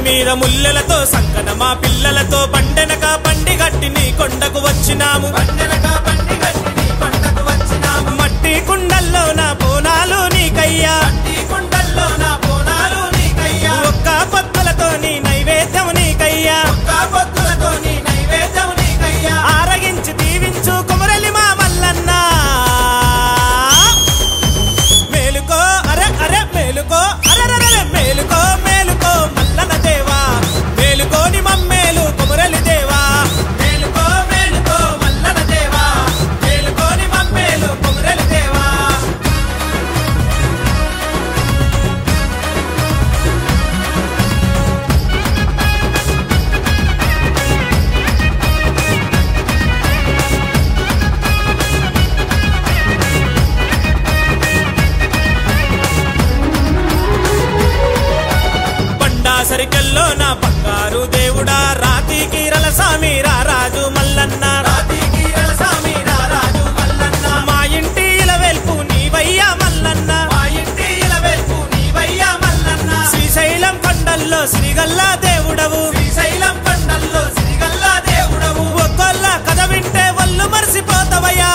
మీద ముల్లెలతో సంకన మా పిల్లలతో బండెనక బండి గట్టి నీ కొండకు వచ్చినాము పండెనక బండి గట్టి నీ కొండకు వచ్చినాము మట్టి కుండల్లో నా బోనాలు నీకయ్యా ఈ కుండల్లో నా బోనాలు నీకయ్యా ఒక్క పత్తులతో నీ నైవేద్యం నీకయ్యా ఒక్క పొత్తులతో నీ నైవేద్యం నీకయ్యా ఆరగించి దీవించు కుమరలి మా మల్లన్న మేలుకో అరే అరే మేలుకో అరరరే మేలుకో మేలుకో మల్లన్న దేవా మేలుకోని మమ్మేలు కుమరలి దేవా మేలుకో మేలుకో మల్లన దేవా మేలుకోని మమ్మేలు కుమరలి దేవా బండా సరికల్లో నా బంగారు దేవుడా రాతికి రలసామి రారాజు మల్లన్న రాతి కీరల సామి రారాజు మల్లన్న మా ఇంటి ఇలవెల్పు నీవయ్యా మల్లన్న మా ఇంటి ఇలవెల్పు నీవయ్యా మల్లన్న శ్రీశైలం కొండల్లో శ్రీగల్లా దేవుడవు శ్రీశైలం కొండల్లో శ్రీగల్లా దేవుడవు ఒక్కొల్ల కథ వింటే ఒళ్ళు మరిసిపోతావయ్యా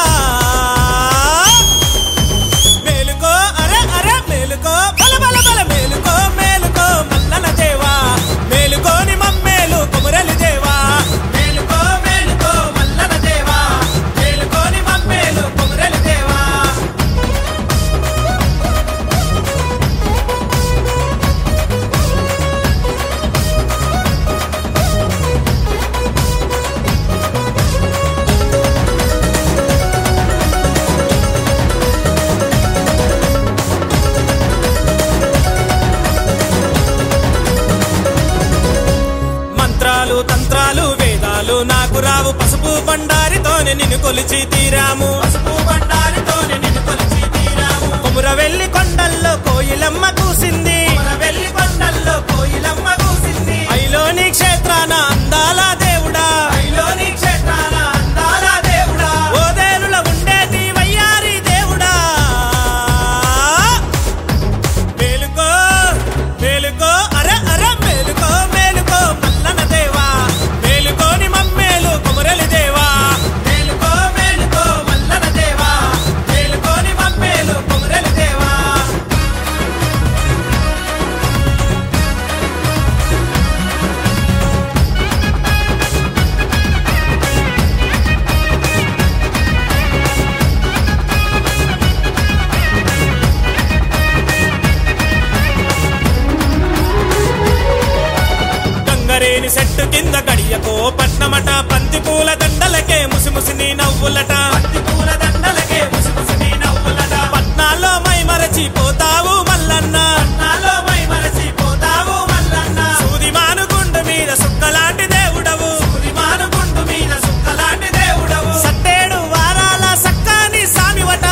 మేలుకో అరే అరే మేలుకో బల బల బల మేలుకో మేలుకో మల్లన దేవా మేలుకోని మమ్మేలు కుమరలి దేవా మేలుకో మేలుకో మల్లన దేవా మేలుకోని మమ్మేలు కుమరలి దేవా మంత్రాలు తంత్రాలు వేదాలు నాకు రావు పసుపు బండారితోనే నిన్ను కొలిచి తీరాము పసుపు బండారితోనే నిన్ను కొలిచి తీరాము కొముర వెళ్లి కొండల్లో కోయిలమ్మ కూసింది మన వెల్లి కొండల్లో కోయిలమ్మ కూసింది ఐలోని క్షేత్రాన అందాల దేవుడా ఐలోని క్షేత్రాల అందాల దేవుడా ఓదేలుల ఉండేటి వయ్యారి దేవుడా మేలుకో మేలుకో అరే అరే మేలుకో మేలుకో మల్లన దేవా మేలుకోని మమ్మేలు కుమరలి దేవా మేలుకో మేలుకో మల్లన దేవా మేలుకోని మమ్మేలు కుమరలి దేవా గంగరేని చెట్టు కింద గడియకో పట్నమట పంతి పూల దండలకే ముసిముసి నీ నవ్వులట పత్తి పూల దండలకే ముసిముసి నీ నవ్వులట పట్నాల్లో మై మరచిపోతావు మల్లన్న నాలో మై మరచి పోతావు మల్లన్న సూది మానుగుండు మీద సుక్కలాంటి దేవుడవు ఉరిమాను గుండు మీద సుక్కలాంటి దేవుడవు సట్టేడు వారాల సక్కాని సామివట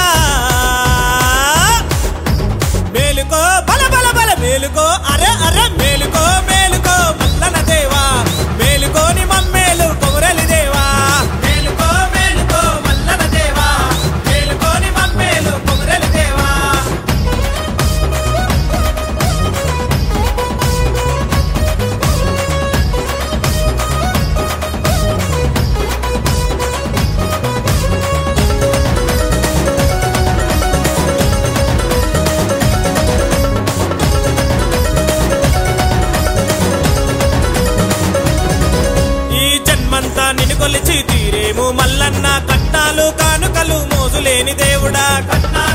మేలుకో బల బల బల మేలుకో అరే అరే మేలుకో మేలుకో మల్లన దేవా మేలుకోని మమ్మేలు కొమరలి దేవా మేలుకో మేలుకో మల్లన దేవా మేలుకోని మమ్మేలు కుమరలి దేవా ఈ జన్మంతా నిన్ను కొలిచి తీరేము మల్లన్న కట్నాలు కానుకలు మోజులేని దేవుడా కట్నా